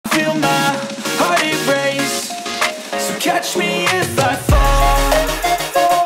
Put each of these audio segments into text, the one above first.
feel my heart erase. So catch me if I fall.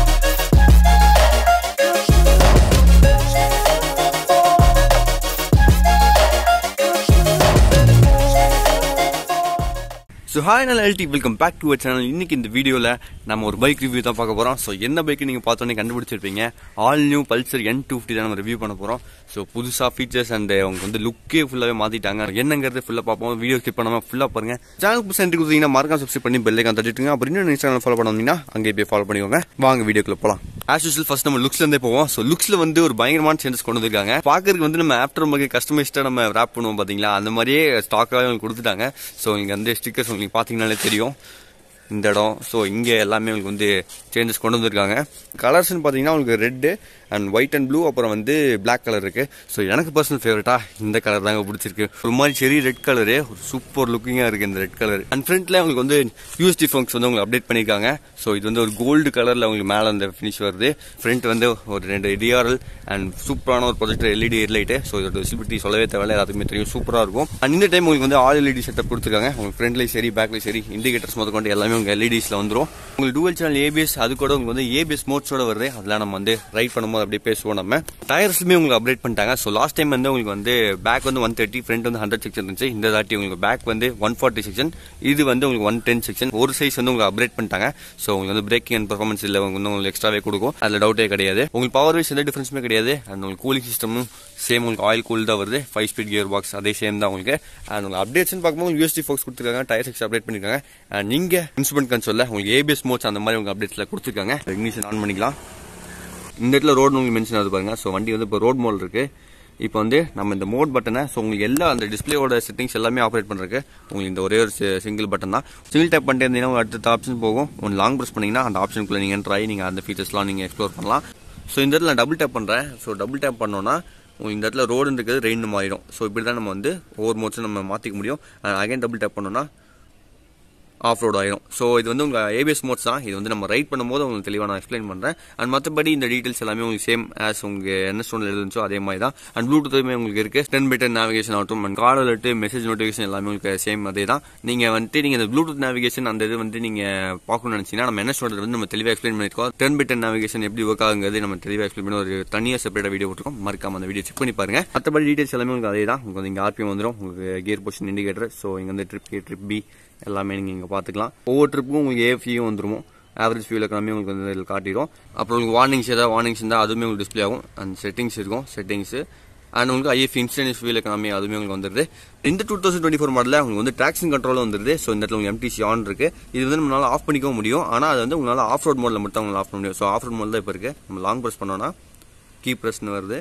So hi நல்ல எல்டி welcome back to channel இன்னைக்கு இந்த வீடியோவில் நம்ம ஒரு பைக் ரிவ்யூ தான் பார்க்க போகிறோம் ஸோ என்ன பைக் நீங்கள் பார்த்தோன்னே கண்டுபிடிச்சிருப்பீங்க all new Pulsar N two fifty தான் நம்ம ரிவ்யூ பண்ண போகிறோம் ஸோ புதுசாக ஃபீச்சர்ஸ் அண்ட் அவங்க வந்து லுக்கே ஃபுல்லாகவே மாற்றிட்டாங்க என்னங்கிறது ஃபுல்லாக பார்ப்போம் வீடியோ ஸ்கிப் பண்ணாமல் ஃபுல்லாக பாருங்க சேனல் புதுசாக என்ட்ரி கொடுத்தீங்கன்னா மறக்காம சப்ஸ்கிரைப் பண்ணி பெல்லைக்கான் தட்டிட்டுங்க அப்புறம் இன்னும் சேனல் ஃபாலோ பண்ணீங்கன்னா அங்கே போய் ஃபாலோ பண்ணிக்கோங்க வாங்க வீடியோக்குள்ள போகலாம் ஆஸ் யூஸ்வல் ஃபர்ஸ்ட் நம்ம லுக்ஸ்லேருந்தே போவோம் ஸோ லுக்ஸில் வந்து ஒரு பயங்கரமான சேஞ்சஸ் கொண்டு வந்திருக்காங்க பார்க்கறதுக்கு வந்து நம்ம ஆஃப்டர் மாதிரி கஸ்டமைஸ்டாக நம்ம ரேப் பண்ணுவோம் பார்த்தீங்களா அந்த மாதிரியே ஸ்டாக்காக உங்களுக்கு கொடுத்துட்டாங்க ஸோ உங்களுக்கு வந்து ஸ்டிக்கர்ஸ் உங்களுக்கு பார்த்தீங்கனாலே தெரியும் இந்த இடம் ஸோ இங்கே எல்லாமே உங்களுக்கு வந்து சேஞ்சஸ் கொண்டு வந்திருக்காங்க கலர்ஸ்னு பார்த்தீங்கன்னா உங்களுக்கு red and white and blue அப்புறம் வந்து Black கலர் இருக்கு ஸோ எனக்கு பர்சனல் ஃபேவரட்டா இந்த கலர் தாங்க பிடிச்சிருக்கு ஒரு மாதிரி செரி ரெட் கலரு ஒரு சூப்பர் லுக்கிங்காக இருக்கு இந்த ரெட் கலர் அண்ட் ஃப்ரண்ட்ல உங்களுக்கு வந்து யூஎஸ்டி ஃபங்க்ஸ் வந்து உங்களுக்கு அப்டேட் பண்ணியிருக்காங்க ஸோ இது வந்து ஒரு கோல்டு கலரில் உங்களுக்கு மேலே அந்த ஃபினிஷ் வருது ஃப்ரண்ட் வந்து ஒரு ரெண்டு டிஆர்எல் அண்ட் சூப்பரான ஒரு ப்ரொஜெக்டர் எல்இடி லைட்டு ஸோ இதோட விசிபிலிட்டி சொல்லவே தேவையில்ல எல்லாத்துக்குமே தெரியும் சூப்பராக இருக்கும் அண்ட் இந்த டைம் உங்களுக்கு வந்து ஆல் எல்இடி செட்டப் கொடுத்துருக்காங்க உங்களுக்கு ஃப்ரண்ட்லையும் சரி பேக்லையும் சரி இண்டிகேட்டர்ஸ் முதல் கொண்டு எல்லாமே உங்கள் எல்இடிஸில் வந்துடும் உங்களுக்கு டூவல் சேனல் ஏபிஎஸ் அது கூட உங்களுக்கு வந்து ஏபிஎஸ் மோட்ஸோட வருது அதெல்லாம் நம்ம வந்து ரைட் பண்ணும்போது அப்படியே பேசுவோம் நம்ம டயர்ஸுமே உங்களுக்கு அப்டேட் பண்ணிட்டாங்க ஸோ லாஸ்ட் டைம் வந்து உங்களுக்கு வந்து பேக் வந்து ஒன் தேர்ட்டி ஃப்ரண்ட் வந்து ஹண்ட்ரட் செக்ஷன் இருந்துச்சு இந்த தாட்டி உங்களுக்கு பேக் வந்து ஒன் ஃபார்ட்டி செக்ஷன் இது வந்து உங்களுக்கு ஒன் டென் செக்ஷன் ஒரு சைஸ் வந்து உங்களுக்கு அப்டேட் பண்ணிட்டாங்க ஸோ உங்களுக்கு வந்து பிரேக்கிங் அண்ட் பர்ஃபார்மன்ஸ் இல்லை உங்களுக்கு வந்து உங்களுக்கு எக்ஸ்ட்ராவே கொடுக்கும் அதில் டவுட்டே கிடையாது உங்களுக்கு பவர் வைஸ் எந்த டிஃபரன்ஸுமே கிடையாது அண்ட் உங்களுக்கு கூலிங் சிஸ்டமும் சேம் உங்களுக்கு ஆயில் கூல் தான் வருது ஃபைவ் ஸ்பீட் கியர் பாக்ஸ் அதே சேம் தான் உங்களுக்கு அண்ட் உங்களுக்கு அப்டேட்ஸ்னு பார்க்கும்போது யூஎஸ்டி ஃபோக்ஸ் கொடுத்துருக்காங்க டயர் செக்ஸ் அப்டேட் பண்ணிருக்காங்க அண்ட் நீங்க இன்ஸ்ட்ருமெண்ட் கன்சோல்ல உங்களுக்கு ஏபிஎஸ் மோட்ஸ் அந்த மாதிரி உங்களுக்கு அப்டேட்ஸ்ல கொடுத்துருக்காங்க இக்னிஷன் ஆன் பண்ணிக்கலாம் இந்த இடத்துல ரோடு உங்களுக்கு மென்ஷன் ஆகுது பாருங்க ஸோ வண்டி வந்து இப்போ ரோட் மோட் இருக்கு இப்போ வந்து நம்ம இந்த மோட் பட்டனை ஸோ உங்களுக்கு எல்லா அந்த டிஸ்பிளேயோட செட்டிங்ஸ் எல்லாமே ஆப்ரேட் பண்ணுறதுக்கு உங்களுக்கு இந்த ஒரே ஒரு சிங்கிள் பட்டன் தான் சிங்கிள் டைப் பண்ணிட்டு இருந்தீங்கன்னா அடுத்த ஆப்ஷன் போகும் ஒன்று லாங் ப்ரெஸ் பண்ணீங்கன்னா அந்த ஆப்ஷனுக்குள்ள நீங்கள் ட்ரை நீங்கள் அந்த ஃபீச்சர்ஸ்லாம் நீங்கள் எக்ஸ்ப்ளோர் பண்ணலாம் ஸோ இந்த இடத்துல நான் டபுள் டேப் பண்ணுறேன் ஸோ டபுள் டேப் பண்ணோன்னா உங்களுக்கு இந்த இடத்துல ரோடு இருக்கிறது ரெயின் மாறிடும் ஸோ இப்படி தான் நம்ம வந்து ஒவ்வொரு மோட்ஸும் நம்ம மாற்றிக்க முடியும் அகைன் டபுள் டேப் பண்ணோன்னா ஆஃப் ரோட் ஆயிரும் ஸோ இது வந்து உங்கள் ஏபிஎஸ் மோட்ஸ் தான் இது வந்து நம்ம ரைட் பண்ணும்போது உங்களுக்கு தெளிவாக நான் எக்ஸ்பிளைன் பண்ணுறேன் அண்ட் மற்றபடி இந்த டீட்டெயில்ஸ் எல்லாமே உங்களுக்கு சேம் ஆஸ் உங்கள் என்ன ஸ்டோனில் இருந்துச்சோ அதே மாதிரி தான் அண்ட் ப்ளூடூத்துமே உங்களுக்கு இருக்கு டென் பை டென் நேவிகேஷன் ஆகட்டும் and call alert message notification எல்லாமே உங்களுக்கு சேம் அதே தான் நீங்கள் வந்துட்டு நீங்கள் இந்த ப்ளூடூத் நேவிகேஷன் அந்த இது வந்து நீங்கள் பார்க்கணும்னு நினச்சிங்கன்னா நம்ம என்ன ஸ்டோனில் வந்து நம்ம தெளிவாக எக்ஸ்பிளைன் பண்ணியிருக்கோம் டென் பை டென் நேவிகேஷன் எப்படி ஒர்க் ஆகுங்கிறது நம்ம தெளிவாக எக்ஸ்பிளைன் பண்ணி ஒரு தனியாக செப்பரேட்டாக வீடியோ போட்டுருக்கோம் மறக்காம அந்த வீடியோ செக் பண்ணி பாருங்க மற்றபடி டீட்டெயில்ஸ் எல்லாமே உங்களுக்கு அதே தான் உங்களுக்கு வந்து இங்கே ஆர்பிஎம் வந்துடும் உங்களுக்கு கியர் பொசிஷன் இண்டிகேட்டர் ஸோ இங்கே வந்து ட்ரிப் ஏ ட்ரிப் பி எல்லாமே நீங்கள் இங்கே பார்த்துக்கலாம் ஒவ்வொரு ட்ரிப்புக்கும் உங்களுக்கு ஏஎஃப்இயும் வந்துருமோ ஆவரேஜ் ஃபியூல் எக்கனாமி உங்களுக்கு வந்து இதில் காட்டிடும் அப்புறம் உங்களுக்கு வார்னிங்ஸ் ஏதாவது வார்னிங்ஸ் இருந்தால் அதுவுமே உங்களுக்கு டிஸ்பிளே ஆகும் அண்ட் செட்டிங்ஸ் இருக்கும் செட்டிங்ஸ் அண்ட் உங்களுக்கு ஐஎஃப் இன்ஸ்டன்ஸ் ஃபியூல் எக்கனாமி அதுவுமே உங்களுக்கு வந்துருது இந்த டூ தௌசண்ட் டுவெண்ட்டி ஃபோர் மாடலில் உங்களுக்கு வந்து ட்ராக்ஷன் கண்ட்ரோல் வந்துருது ஸோ இந்த இடத்துல உங்களுக்கு எம்டிசி ஆன் இருக்கு இது வந்து நம்மளால ஆஃப் பண்ணிக்கவும் முடியும் ஆனால் அது வந்து உங்களால் ஆஃப் ரோட் மோடில் மட்டும் உங்களால் ஆஃப் பண்ண முடியும் ஸோ ஆஃப் ரோட் மோட் தான் இப்போ இருக்கு நம்ம லாங் ப்ரெஸ் பண்ணோம்னா கீ ப்ரெஸ்னு வருது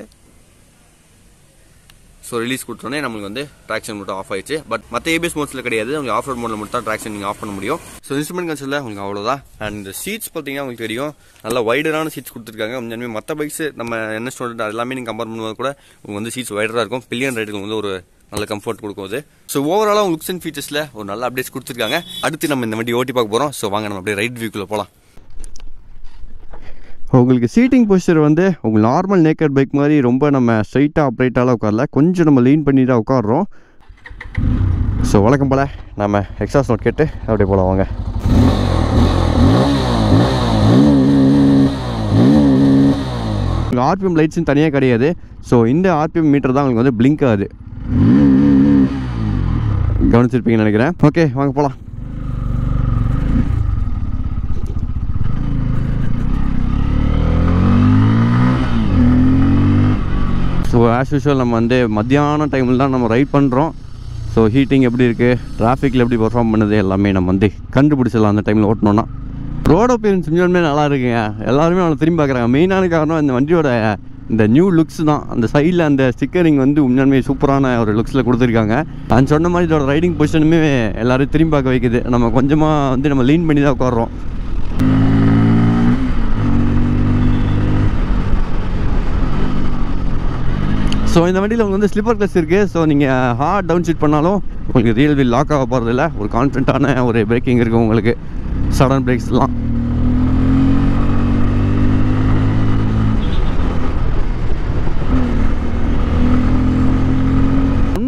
ஸோ ரிலீஸ் கொடுத்தோன்னே நம்மளுக்கு வந்து ட்ராக்ஷன் மட்டும் ஆஃப் ஆயிடுச்சு பட் மற்ற ஏபிஎஸ் மோட்ஸில் கிடையாது உங்களுக்கு ஆஃப் ரோட் மோடில் மட்டும் தான் ட்ராக்ஷன் நீங்கள் ஆஃப் பண்ண முடியும் ஸோ இன்ஸ்ட்ருமெண்ட் கன்சோலில் உங்களுக்கு அவ்வளோதான் அண்ட் இந்த சீட்ஸ் பார்த்தீங்கன்னா உங்களுக்கு தெரியும் நல்ல வைடரான சீட்ஸ் கொடுத்துருக்காங்க உண்மையுமே மற்ற பைக்ஸ் நம்ம என்ன ஸ்டூடெண்ட் எல்லாமே நீங்கள் கம்பேர் பண்ணும்போது கூட உங்களுக்கு வந்து சீட்ஸ் வைடராக இருக்கும் பில்லியன் ரேட்டுக்கு வந்து ஒரு நல்ல கம்ஃபர்ட் கொடுக்கும் அது ஸோ ஓவராலாக லுக்ஸ் அண்ட் ஃபீச்சர்ஸில் ஒரு நல்ல அப்டேட்ஸ் கொடுத்துருக்காங்க அடுத்து நம்ம இந்த வண்டி ஓட்டி பார்க்க போகிறோம் ஸோ வாங்க நம்ம அப்படியே ரைட் வியூக்குள்ளே போகலாம் உங்களுக்கு சீட்டிங் பொசிஷர் வந்து உங்கள் நார்மல் நேக்கட் பைக் மாதிரி ரொம்ப நம்ம ஸ்ட்ரைட்டாக அப்ரைட்டாலாம் உட்காரல கொஞ்சம் நம்ம லீன் பண்ணி தான் உட்காடுறோம் ஸோ வழக்கம் போல் நம்ம எக்ஸாஸ் நோட் கேட்டு அப்படியே போகலாம் வாங்க உங்களுக்கு ஆர்பிஎம் லைட்ஸும் தனியாக கிடையாது ஸோ இந்த ஆர்பிஎம் மீட்டர் தான் உங்களுக்கு வந்து பிளிங்க் ஆகுது கவனிச்சிருப்பீங்கன்னு நினைக்கிறேன் ஓகே வாங்க போகலாம் ஸோ ஆஸ் யூஷுவல் நம்ம வந்து மத்தியான டைமில் தான் நம்ம ரைட் பண்ணுறோம் ஸோ ஹீட்டிங் எப்படி இருக்குது டிராஃபிக்கில் எப்படி பெர்ஃபார்ம் பண்ணுது எல்லாமே நம்ம வந்து கண்டுபிடிச்சிடலாம் அந்த டைமில் ஓட்டணும்னா ரோட் அப்பீரன்ஸ் உண்மையுமே நல்லா இருக்குங்க எல்லாருமே அவனை திரும்பி பார்க்குறாங்க மெயினான காரணம் இந்த வண்டியோட இந்த நியூ லுக்ஸ் தான் அந்த சைடில் அந்த ஸ்டிக்கரிங் வந்து உண்மையுமே சூப்பரான ஒரு லுக்ஸில் கொடுத்துருக்காங்க நான் சொன்ன மாதிரி இதோட ரைடிங் பொசிஷனுமே எல்லாரும் திரும்பி பார்க்க வைக்குது நம்ம கொஞ்சமாக வந்து நம்ம லீன் பண்ணி தான் உட்காடுறோம் ஸோ இந்த வண்டியில் உங்களுக்கு வந்து ஸ்லிப்பர் கிளஸ் இருக்குது ஸோ நீங்கள் ஹார்ட் டவுன் ஷீட் பண்ணாலும் உங்களுக்கு ரியல் வீல் லாக் ஆக போகிறதில்ல ஒரு கான்ஃபிடண்ட்டான ஒரு பிரேக்கிங் இருக்குது உங்களுக்கு சடன் பிரேக்ஸ்லாம்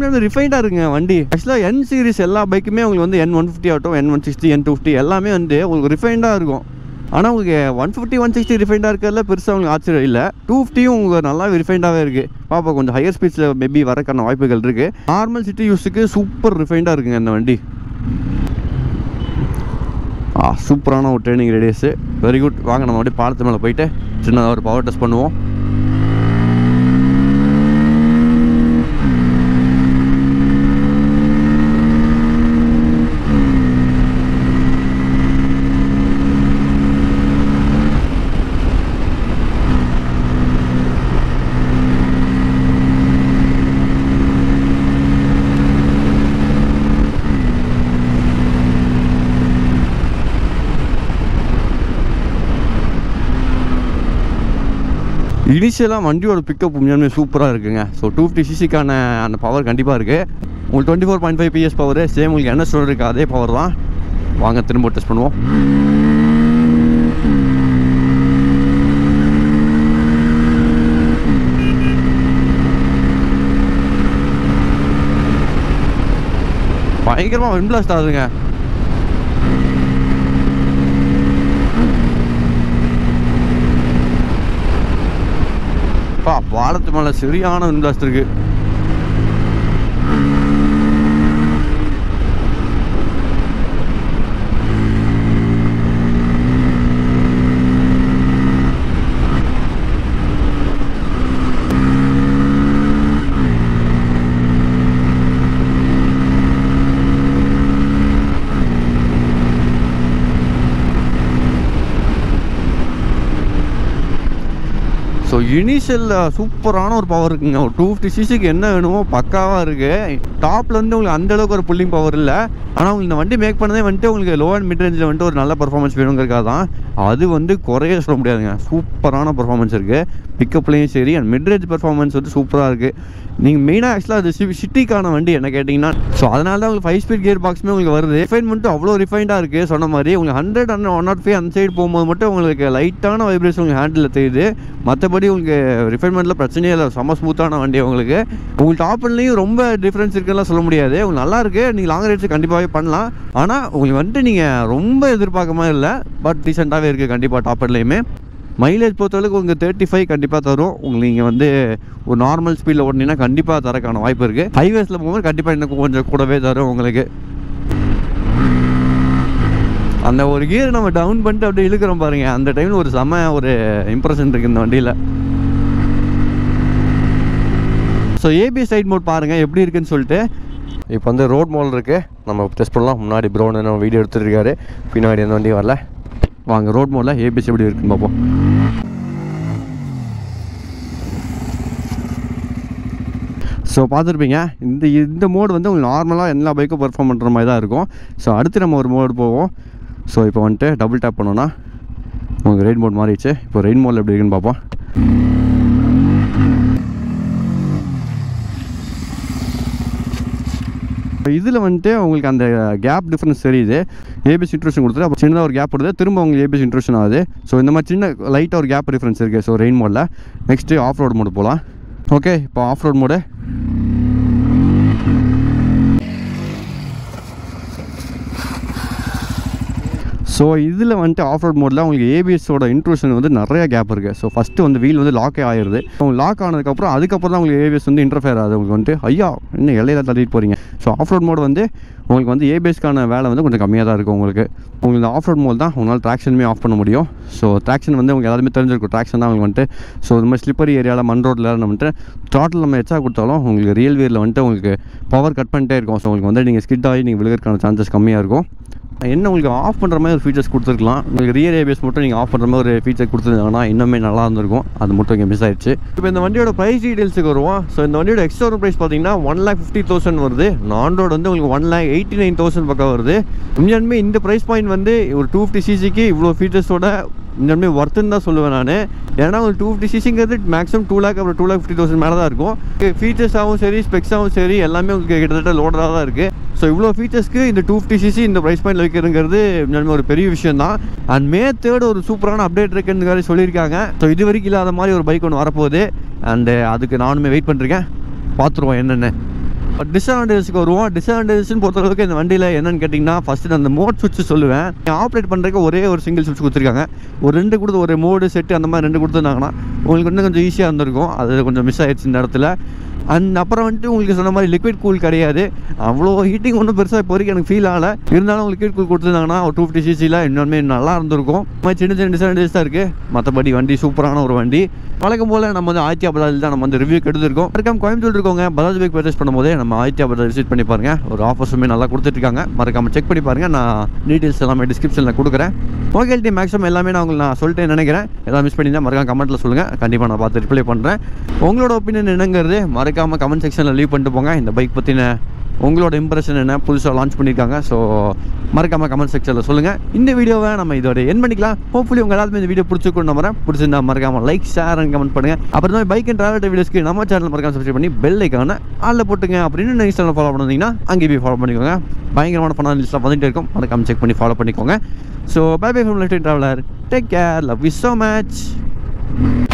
உண்மையான ரிஃபைண்டாக இருக்குங்க வண்டி ஆக்சுவலாக என் சீரிஸ் எல்லா பைக்குமே உங்களுக்கு வந்து என் ஒன் ஃபிஃப்டி ஆகட்டும் N one sixty N two fifty எல்லாமே வந்து உங்களுக்கு ரிஃபைண்டாக இருக்கும் ஆனால் உங்களுக்கு ஒன் ஃபிஃப்டி ஒன் சிக்ஸ்டி ரிஃபைண்டாக இருக்கிறதுல பெருசாக உங்களுக்கு ஆச்சரியம் இல்லை டூ ஃபிஃப்டியும் உங்களுக்கு நல்லா ரிஃபைண்டாகவே இருக்குது பாப்பா கொஞ்சம் ஹையர் ஸ்பீட்ஸில் மேபி வரக்கான வாய்ப்புகள் இருக்குது நார்மல் சிட்டி யூஸுக்கு சூப்பர் ரிஃபைண்டாக இருக்குங்க இந்த வண்டி ஆ சூப்பரான ஒரு ட்ரைனிங் ரேடியஸு வெரி குட் வாங்க நம்ம அப்படியே பாலத்து மேலே போயிட்டு சின்னதாக ஒரு பவர் டெஸ்ட் பண்ணுவோம் இனிஷியலாக வண்டியோட பிக்கப் உண்மையாலுமே சூப்பராக இருக்குங்க ஸோ டூ ஃபிஃப்டி சிசிக்கான அந்த பவர் கண்டிப்பாக இருக்குது உங்களுக்கு twenty four point five PS power same உங்களுக்கு என்ன ஸ்டோர் இருக்குது அதே பவர் தான் வாங்க திரும்ப டெஸ்ட் பண்ணுவோம் பயங்கரமாக விண்ட் பிளாஸ்ட் ஆகுதுங்க பா பாலத்து மேலே சரியான விண்ட் பிளாஸ்ட் இருக்கு ஸோ இனிஷியல் சூப்பரான ஒரு பவர் இருக்குங்க ஒரு டூ ஃபிஃப்டி சிசிக்கு என்ன வேணுமோ பக்காவாக இருக்குது டாப்லேருந்து உங்களுக்கு அந்த அளவுக்கு ஒரு புல்லிங் பவர் இல்லை ஆனால் உங்களுக்கு இந்த வண்டி மேக் பண்ணதே வந்துட்டு உங்களுக்கு லோ அண்ட் மிட் ரேஞ்சில் வந்துட்டு ஒரு நல்ல பர்ஃபார்மன்ஸ் வேணுங்கிறக்காக தான் அது வந்து குறைய சொல்ல முடியாதுங்க சூப்பரான பர்ஃபார்மன்ஸ் இருக்குது பிக்கப்லேயும் சரி அண்ட் மிட் ரேஞ்ச் பர்ஃபார்மன்ஸ் வந்து சூப்பராக இருக்குது நீங்கள் மெயினாக ஆக்சுவலாக அது சி சிட்டிக்கான வண்டி என்ன கேட்டிங்கன்னா ஸோ அதனால தான் உங்களுக்கு ஃபைவ் ஸ்பீட் கியர் பாக்ஸுமே உங்களுக்கு வருது ரிஃபைன்மெண்ட்டும் அவ்வளோ ரிஃபைண்டாக இருக்குது சொன்ன மாதிரி உங்களுக்கு hundred and one naught five அந்த சைடு போகும்போது மட்டும் உங்களுக்கு லைட்டான வைப்ரேஷன் உங்களுக்கு ஹேண்டில் தெரியுது மற்றபடி உங்களுக்கு ரிஃபைன்மெண்ட்டில் பிரச்சனையே இல்லை செம்ம ஸ்மூத்தான வண்டி உங்களுக்கு உங்களுக்கு டாப்லையும் ரொம்ப டிஃப்ரென்ஸ் இருக்குலாம் சொல்ல முடியாது உங்களுக்கு நல்லா இருக்குது நீங்கள் லாங் ரைட்ஸ் கண்டிப்பாகவே பண்ணலாம் ஆனால் உங்களுக்கு வந்துட்டு நீங்கள் ரொம்ப எதிர்பார்க்க மாதிரி இல்லை பட் டீசெண்டாகவே இருக்குது கண்டிப்பாக டாப்பர்லேயுமே மைலேஜ் பொறுத்தளவுக்கு உங்களுக்கு தேர்ட்டி ஃபைவ் கண்டிப்பாக தரும் உங்களுக்கு நீங்கள் வந்து ஒரு நார்மல் ஸ்பீடில் ஓட்டினீங்கன்னா கண்டிப்பாக தரக்கான வாய்ப்பு இருக்குது ஹைவேஸில் போகும்போது கண்டிப்பாக இன்னும் கொஞ்சம் கூடவே தரும் உங்களுக்கு அந்த ஒரு கியர் நம்ம டவுன் பண்ணிட்டு அப்படியே இழுக்கிறோம் பாருங்க அந்த டைமில் ஒரு செம ஒரு இம்ப்ரெஷன் இருக்குது இந்த வண்டியில் ஸோ ஏபிஎஸ் சைட் மோட் பாருங்கள் எப்படி இருக்குன்னு சொல்லிட்டு இப்போ வந்து ரோட் மோல் இருக்குது நம்ம டெஸ்ட் பண்ணலாம் முன்னாடி ப்ரோன் நம்ம வீடியோ எடுத்துருக்காரு பின்னாடி எந்த வண்டியும் வரல வாங்க ரோட் மோடில் ஏபிஎஸ் எப்படி இருக்குன்னு பார்ப்போம் ஸோ பார்த்துருப்பீங்க இந்த இந்த மோடு வந்து உங்களுக்கு நார்மலாக எல்லா பைக்கும் பெர்ஃபார்ம் பண்ணுற மாதிரி தான் இருக்கும் ஸோ அடுத்து நம்ம ஒரு மோடு போவோம் ஸோ இப்போ வந்துட்டு டபுள் டேப் பண்ணோன்னா உங்களுக்கு ரெயின் மோட் மாறிடுச்சு இப்போ ரெயின் மோடில் எப்படி இருக்குன்னு பார்ப்போம் இதில் வந்துட்டு உங்களுக்கு அந்த கேப் டிஃப்ரென்ஸ் தெரியுது ஏபிஎஸ் இன்ட்ரூஷன் கொடுத்துட்டு அப்போ சின்னதாக ஒரு கேப் வருது திரும்ப உங்களுக்கு ஏபிஎஸ் இன்ட்ரூஷன் ஆகுது ஸோ இந்த மாதிரி சின்ன லைட்டாக ஒரு கேப் டிஃப்ரென்ஸ் இருக்குது ஸோ ரெயின் மோடில் நெக்ஸ்ட்டு ஆஃப் ரோட் மோடு போகலாம் ஓகே இப்போ ஆஃப் ரோட் மோடு ஸோ இதில் வந்துட்டு ஆஃப் ரோட் மோடில் உங்களுக்கு ஏபிஎஸோட இன்ட்ரூஷன் வந்து நிறைய கேப் இருக்குது ஸோ ஃபஸ்ட்டு வந்து வீல் வந்து லாக்கே ஆயிடுது உங்களுக்கு லாக் ஆனதுக்கப்புறம் அதுக்கப்புறம் தான் உங்களுக்கு ஏபிஎஸ் வந்து இன்டர்ஃபேர் ஆகுது உங்களுக்கு வந்துட்டு ஐயா இன்னும் இலையில தள்ளிட்டு போகிறீங்க ஸோ ஆஃப் ரோட் மோட் வந்து உங்களுக்கு வந்து ஏபிஎஸ்க்கான வேலை வந்து கொஞ்சம் கம்மியாக தான் இருக்கும் உங்களுக்கு உங்களுக்கு இந்த ஆஃப் ரோட் மோட் தான் உங்களால் ட்ராக்ஷனுமே ஆஃப் பண்ண முடியும் ஸோ ட்ராக்ஷன் வந்து உங்களுக்கு எல்லாருமே தெரிஞ்சிருக்கும் ட்ராக்ஷன் தான் உங்களுக்கு வந்துட்டு ஸோ இந்த மாதிரி ஸ்லிப்பரி ஏரியாவில் மண் ரோட்டில் நம்ம வந்துட்டு த்ராட்டில் நம்ம எச்சா கொடுத்தாலும் உங்களுக்கு ரியல் வீலில் வந்துட்டு உங்களுக்கு பவர் கட் பண்ணிட்டே இருக்கும் ஸோ உங்களுக்கு வந்து நீங்கள் ஸ்கிட் ஆகி நீங்கள் விழுகிறதுக்கான சான்சஸ் கம்மியாக இருக்கும் என்ன உங்களுக்கு ஆஃப் பண்ணுற மாதிரி ஒரு ஃபீச்சர்ஸ் கொடுத்துருக்கலாம் உங்களுக்கு ரியர் ஏபிஎஸ் மட்டும் நீங்கள் ஆஃப் பண்ணுற மாதிரி ஒரு ஃபீச்சர் கொடுத்துருந்தாங்கன்னா இன்னுமே நல்லா இருந்திருக்கும் அது மட்டும் இங்கே மிஸ் ஆயிடுச்சு இப்போ இந்த வண்டியோட ப்ரைஸ் டீடைல்ஸுக்கு வருவோம் ஸோ இந்த வண்டியோட எக்ஸ்டோர் ப்ரைஸ் பார்த்தீங்கன்னா ஒன் லேக் ஃபிஃப்டி தௌசண்ட் வருது நான் ரோடு வந்து உங்களுக்கு one lakh eighty nine thousand பக்கம் வருது உண்மையாலுமே இந்த ப்ரைஸ் பாயிண்ட் வந்து ஒரு டூ ஃபிஃப்டி சிசிக்கு இவ்வளோ ஃபீச்சர்ஸோட உண்மையாலுமே ஒர்த்துன்னு தான் சொல்லுவேன் நான் ஏன்னா ஒரு டூ ஃபிஃப்டி சிசிங்கிறது மேக்ஸிமம் டூ லேக் அப்புறம் டூ லேக் ஃபிஃப்டி தௌசண்ட் மேலே தான் இருக்கும் ஃபீச்சர்ஸாகவும் சரி ஸ்பெக்ஸாகவும் சரி எல்லாமே உங்களுக்கு கிட்டத்தட்ட லோடராக தான் இருக்குது ஸோ இவ்வளோ ஃபீச்சர்ஸ்க்கு இந்த டூ ஃபிஃப்டி சிசி இந்த ப்ரைஸ் பாயிண்ட் வைக்கிறதுங்கிறது உண்மையாலுமே ஒரு பெரிய விஷயம் தான் அண்ட் மே தேர்ட் ஒரு சூப்பரான அப்டேட் இருக்குன்னு மாதிரி சொல்லியிருக்காங்க ஸோ இது வரைக்கும் இல்லாத மாதிரி ஒரு பைக் ஒன்று வரப்போகுது அண்டு அதுக்கு நானுமே வெயிட் பண்ணிருக்கேன் பார்த்துருவோம் என்னென்ன டிஸ்அட்வான்டேஜஸ்க்கு வருவோம் டிஸ்அட்வான்டேஜஸ்னு பொறுத்தளவுக்கு இந்த வண்டியில் என்னன்னு கேட்டிங்கன்னா ஃபஸ்ட்டு அந்த மோட் சுவிட்ச் சொல்லுவேன் ஆப்ரேட் பண்ணுறதுக்கு ஒரே ஒரு சிங்கிள் சுவிட்ச் கொடுத்துருக்காங்க ஒரு ரெண்டு கொடுத்து ஒரு மோடு செட்டு அந்த மாதிரி ரெண்டு கொடுத்துருந்தாங்கன்னா உங்களுக்கு இன்னும் கொஞ்சம் ஈஸியாக இருந்திருக்கும் அது கொஞ்சம் மிஸ் ஆயிடுச்சு இந்த இடத்துல அண்ட் அப்புறம் வந்துட்டு உங்களுக்கு சொன்ன மாதிரி லிக்விட் கூல் கிடையாது அவ்வளோ ஹீட்டிங் ஒன்றும் பெருசாக இப்போ வரைக்கும் எனக்கு ஃபீல் ஆகலை இருந்தாலும் லிக்விட் கூல் கொடுத்துருந்தாங்கன்னா ஒரு டூ ஃபிஃப்டி சிசியில் இன்னொன்று நல்லா இருந்திருக்கும் இந்த மாதிரி சின்ன சின்ன டிஸ்அட்வான்டேஜ் தான் இருக்குது மற்றபடி வண்டி சூப்பரான ஒரு வண்டி வழக்கம் போல் நம்ம வந்து ஆயிரத்தி பஜாஜ் தான் நம்ம வந்து ரிவ்யூ எடுத்துருக்கோம் மறக்காம கோயம்புத்தூர் இருக்கவங்க பஜாஜ் பைக் பர்ச்சேஸ் பண்ணும்போதே நம்ம ஆயிரத்தி பஜாஜ் விசிட் பண்ணி பாருங்க ஒரு ஆஃபர்ஸுமே நல்லா கொடுத்துட்ருக்காங்க மறக்காம செக் பண்ணி பாருங்க நான் டீட்டெயில்ஸ் எல்லாமே டிஸ்கிரிப்ஷனில் கொடுக்குறேன் ஓகே டி மேக்ஸிமம் எல்லாமே நான் உங்களுக்கு நான் சொல்லிட்டேன் நினைக்கிறேன் ஏதாவது மிஸ் பண்ணியிருந்தா மறக்காம கமெண்ட்டில் சொல்லுங்கள் கண்டிப்பாக நான் பார்த்து ரிப்ளை பண்ணுறேன் உங்களோட ஒப்பீனியன் என்னங்கிறது மறக்காம கமெண்ட் செக்ஷனில் லீவ் பண்ணிட்டு போங்க இந்த பைக் பற்றின உங்களோட இம்ப்ரெஷன் என்ன புதுசாக லான்ச் பண்ணியிருக்காங்க ஸோ மறக்காம கமெண்ட் செக்ஷனில் சொல்லுங்கள் இந்த வீடியோவை நம்ம இதோட என் பண்ணிக்கலாம் ஹோப்ஃபுல்லி உங்கள் எல்லாருமே இந்த வீடியோ பிடிச்சிருக்கும் நம்புறேன் பிடிச்சிருந்தா மறக்காம லைக் ஷேர் அண்ட் கமெண்ட் பண்ணுங்கள் அப்புறம் தான் பைக் அண்ட் ட்ராவல் வீடியோஸ்க்கு நம்ம சேனல் மறக்காம சப்ஸ்கிரைப் பண்ணி பெல் ஐக்கான ஆளில் போட்டுங்க அப்படின்னு நெக்ஸ்ட் சேனல் ஃபாலோ பண்ணிங்கன்னா அங்கேயே போய் ஃபாலோ பண்ணிக்கோங்க பயங்கரமான பணம் லிஸ்ட்டில் வந்துட்டே இருக்கும் மறக்காம செக் பண்ணி ஃபாலோ பண்ணிக்கோங்க so bye bye from left traveller take care love you so much